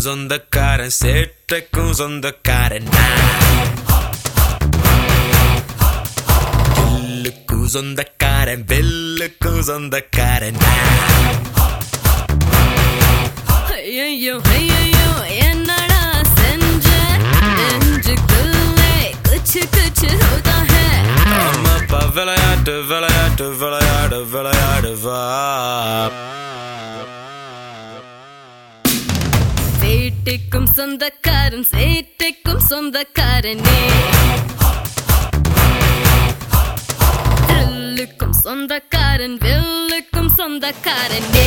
சொந்தக்காரன் சேட்டைக்கும் சொந்தக்காரன் நான் வில்லுக்கும் சொந்தக்காரன் வெல்லுக்கும் சொந்தக்காரன் நான் ஐயையோ ஐயையோ என்னடா செஞ்ச நெஞ்சுக்குள்ளே குச்சு குச்சு ஹோதா ஹே அம்மாப்பா விளையாட்டு விளையாட்டு விளையாடு விளையாடு வா வீட்டுக்கும் சொந்தக்காரன் சேட்டைக்கும் சொந்தக்காரனே வில்லுக்கும் சொந்தக்காரன் வில்லுக்கும் சொந்தக்காரனே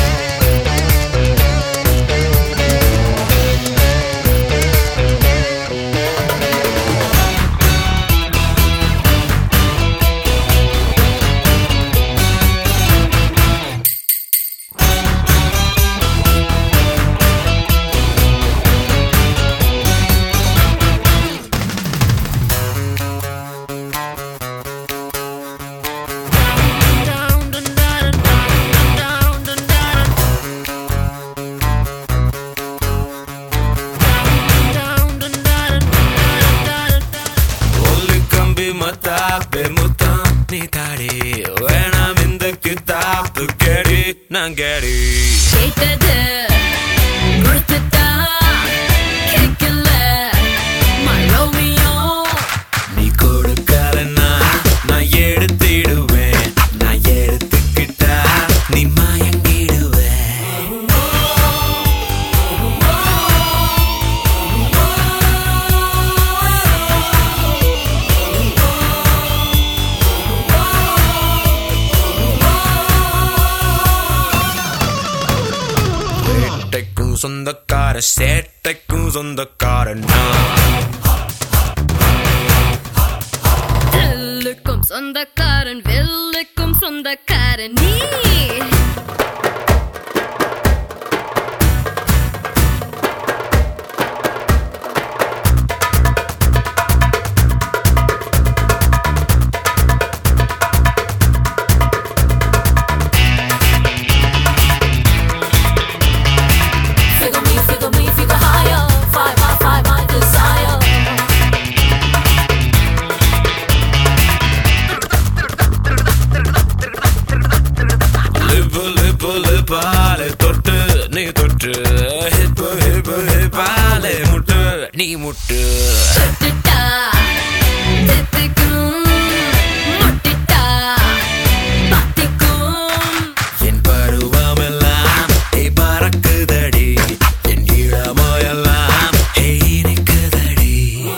ஒல்லி கம்பி மத்தாப்பே முத்தம் நீ தாடி வேணாம் இந்த கித்தாப்பு கேடி நான் கேடி கேட்டது கொடுத்துட்டா கேட்கல my Romeo நீ கொடுக்கலன்னா நான் எடுத்திடுவேன் நான் எடுத்துக்கிட்டா நீ மயங்கிடுவே வேட்டைக்கும் சொந்தக்கார சேட்டைக்கும் சொந்தக்காரன் நான் வில்லுக்கும் சொந்தக்காரன் வில்லுக்கும் சொந்தக்காரன் நீ Figure me, figure me, figure higher. Five by five, my desire. Lip lip லிப்பாலே தொட்டு நீ தொட்டு ஹிப்பு ஹிப்பு ஹிப்பாலே முட்டு நீ முட்டு தொட்டுட்டா தித்திக்கும் முட்டிட்டா பத்திக்கும் என் பருவமெல்லாம் ஏ பறக்குதடி என் இளமையெல்லாம் ஏ இனிக்குதடி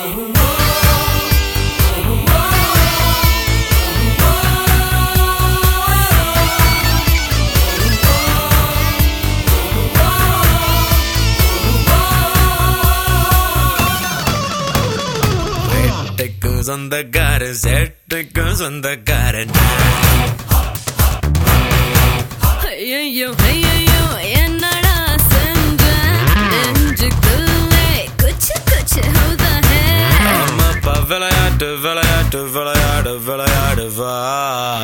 வேட்டைக்கும் சொந்தக்காரன் சேட்டைக்கும் சொந்தக்காரன் ஐயையோ ஐயையோ என்னடா செஞ்ச நெஞ்சுக்குள்ளே குச்சு குச்சு ஹோதா ஹே அம்மாப்பா விளையாட்டு விளையாட்டு விளையாடு விளையாடு வா